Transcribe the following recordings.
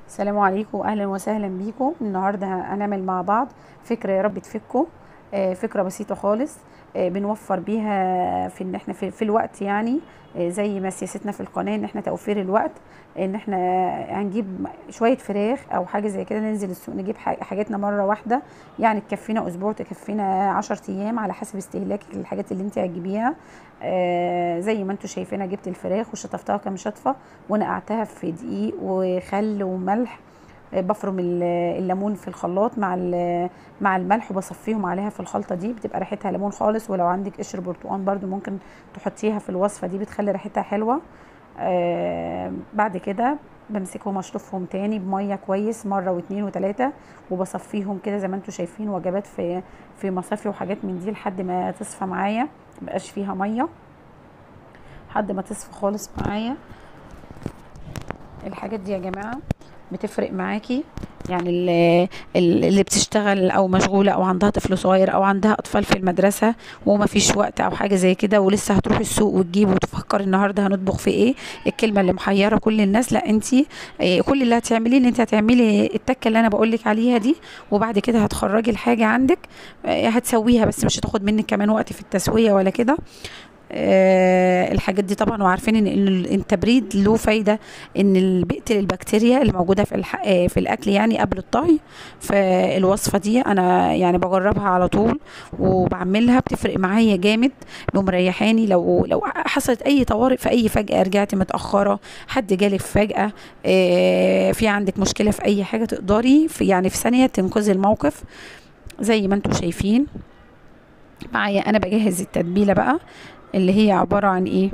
السلام عليكم واهلا وسهلا بيكم النهارده هنعمل مع بعض فكره يا رب تفككم آه، فكره بسيطه خالص آه، بنوفر بيها في ان احنا في, في الوقت يعني آه، زي ما سياستنا في القناه ان احنا توفير الوقت ان احنا هنجيب شويه فراخ او حاجه زي كده ننزل السوق نجيب ح- حاجاتنا مره واحده يعني تكفينا اسبوع تكفينا 10 ايام على حسب استهلاكك للحاجات اللي انت هتجيبيها آه، زي ما انتم شايفينها جبت الفراخ وشطفتها كام شطفه ونقعتها في دقيق وخل وملح آه، بفرم ال- الليمون في الخلاط مع ال- مع الملح وبصفيهم عليها في الخلطه دي بتبقى ريحتها ليمون خالص ولو عندك قشر برتقال برضو ممكن تحطيها في الوصفه دي بتخلي ريحتها حلوه آه بعد كده بمسكهم اشطفهم تاني بميه كويس مره واتنين وتلاته وبصفيهم كده زي ما انتم شايفين وجبات في في مصافي وحاجات من دي لحد ما تصفى معايا مبقاش فيها ميه لحد ما تصفى خالص معايا الحاجات دي يا جماعه بتفرق معاكي يعني ال- ال- اللي بتشتغل او مشغوله او عندها طفل صغير او عندها اطفال في المدرسه وما فيش وقت او حاجه زي كده ولسه هتروح السوق وتجيب وتفكر النهارده هنطبخ في ايه الكلمه اللي محيره كل الناس لا انت كل اللي هتعمليه ان انت هتعملي التكه اللي انا بقول لك عليها دي وبعد كده هتخرجي الحاجه عندك آه، هتسويها بس مش هتاخد منك كمان وقت في التسويه ولا كده آه، الحاجات دي طبعا وعارفين ان إن التبريد له فايده ان ال- بيقتل البكتيريا اللي موجوده في الح... آه، في الاكل يعني قبل الطهي فالوصفه دي انا يعني بجربها على طول وبعملها بتفرق معايا جامد ومريحاني لو لو حصلت اي طوارئ في اي فجاه رجعتي متاخره حد جالك فجاه آه، في عندك مشكله في اي حاجه تقدري في يعني في ثانيه تنقذي الموقف زي ما انتم شايفين معايا انا بجهز التتبيله بقى اللي هي عباره عن ايه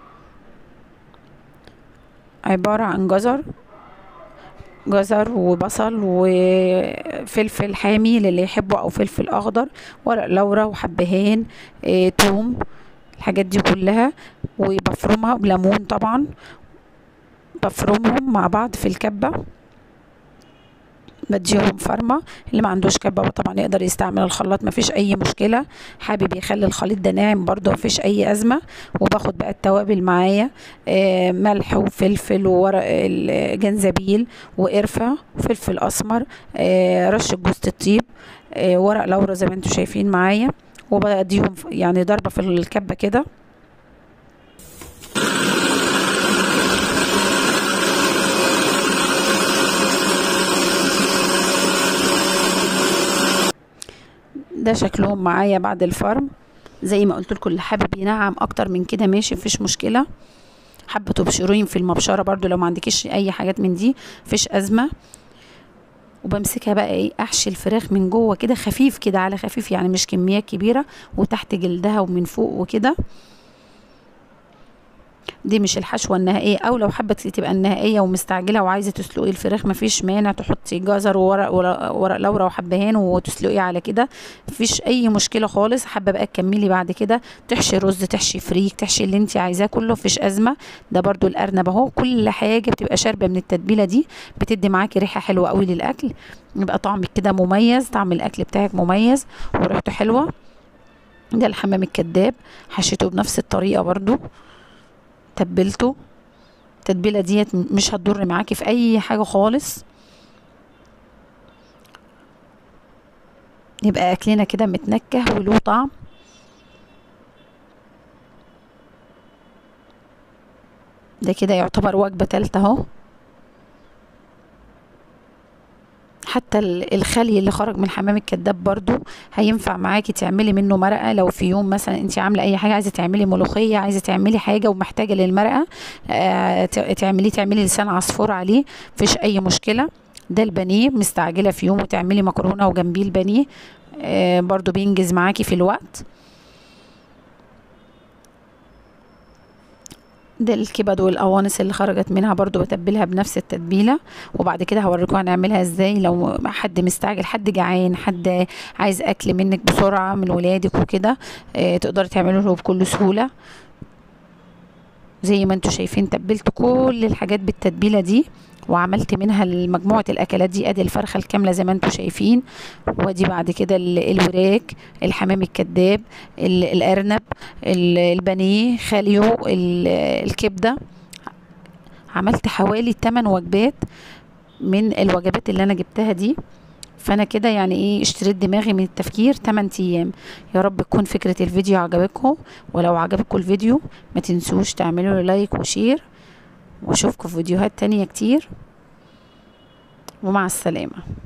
عباره عن جزر جزر وبصل وفلفل حامي للي يحبه او فلفل اخضر ورق لورا وحبهان إيه توم الحاجات دي كلها وبفرمها بليمون طبعا بفرمهم مع بعض في الكبه بديهم فرمة اللي ما عندوش كبة طبعا يقدر يستعمل الخلاط ما فيش اي مشكلة حابب يخلي الخليط ده ناعم برضه ما فيش اي ازمة وباخد بقى التوابل معايا آه، ملح وفلفل وورق الجنزبيل وقرفة وفلفل اسمر آه، رشة جوز الطيب آه، ورق لورا زي ما انتم شايفين معايا وبديهم ف- يعني ضربة في الكبة كده ده شكلهم معايا بعد الفرم زي ما قلت لكم اللي حابب ينعم اكتر من كده ماشي مفيش مشكله حابه تبشرين في المبشره برضو لو ما عندكيش اي حاجات من دي مفيش ازمه وبمسكها بقى ايه احشي الفراخ من جوه كده خفيف كده على خفيف يعني مش كميات كبيره وتحت جلدها ومن فوق وكده دي مش الحشوه النهائيه او لو حابه تبقى النهائيه ومستعجله وعايزه تسلقي الفراخ مفيش مانع تحطي جزر وورق ورق, ورق لورا وحبهان وتسلقي على كده مفيش اي مشكله خالص حابه بقى تكملي بعد كده تحشي رز تحشي فريك تحشي اللي انت عايزاه كله مفيش ازمه ده برضو الارنب اهو كل حاجه بتبقى شاربه من التتبيله دي بتدي معاكي ريحه حلوه قوي للاكل يبقى طعمك كده مميز طعم الاكل بتاعك مميز وريحته حلوه ده الحمام الكداب حشيته بنفس الطريقه برضو تبلته التتبيله ديت مش هتضر معاكي في اي حاجه خالص يبقى اكلنا كده متنكه وله طعم ده كده يعتبر وجبه تالته اهو حتى ال- الخلي اللي خرج من حمام الكداب برضو هينفع معاكي تعملي منه مرقه لو في يوم مثلا انت عامله اي حاجه عايزه تعملي ملوخيه عايزه تعملي حاجه ومحتاجه للمرقه آه ت- تعملي تعملي لسان عصفور عليه مفيش اي مشكله ده البانيه مستعجله في يوم وتعملي مكرونه وجنبيه البانيه آه برضو بينجز معاكي في الوقت ده الكبد والقوانص اللي خرجت منها برضو بتبلها بنفس التتبيله وبعد كده هوريكم هنعملها ازاي لو حد مستعجل حد جعان حد عايز اكل منك بسرعه من ولادك وكده آه تقدري تعملوا له بكل سهوله زي ما انتم شايفين تبلت كل الحاجات بالتتبيله دي وعملت منها مجموعة الأكلات دي أدي الفرخة الكاملة زي ما انتم شايفين وادي بعد كده ال- الوراك الحمام الكداب ال- الأرنب ال- البانيه خاليو ال- الكبدة عملت حوالي 8 وجبات من الوجبات اللي انا جبتها دي فانا كده يعني ايه اشتريت دماغي من التفكير 8 ايام يا رب تكون فكرة الفيديو عجبتكم ولو عجبكم الفيديو ما تنسوش تعملوا له لايك وشير واشوفكم في فيديوهات تانية كتير ومع السلامة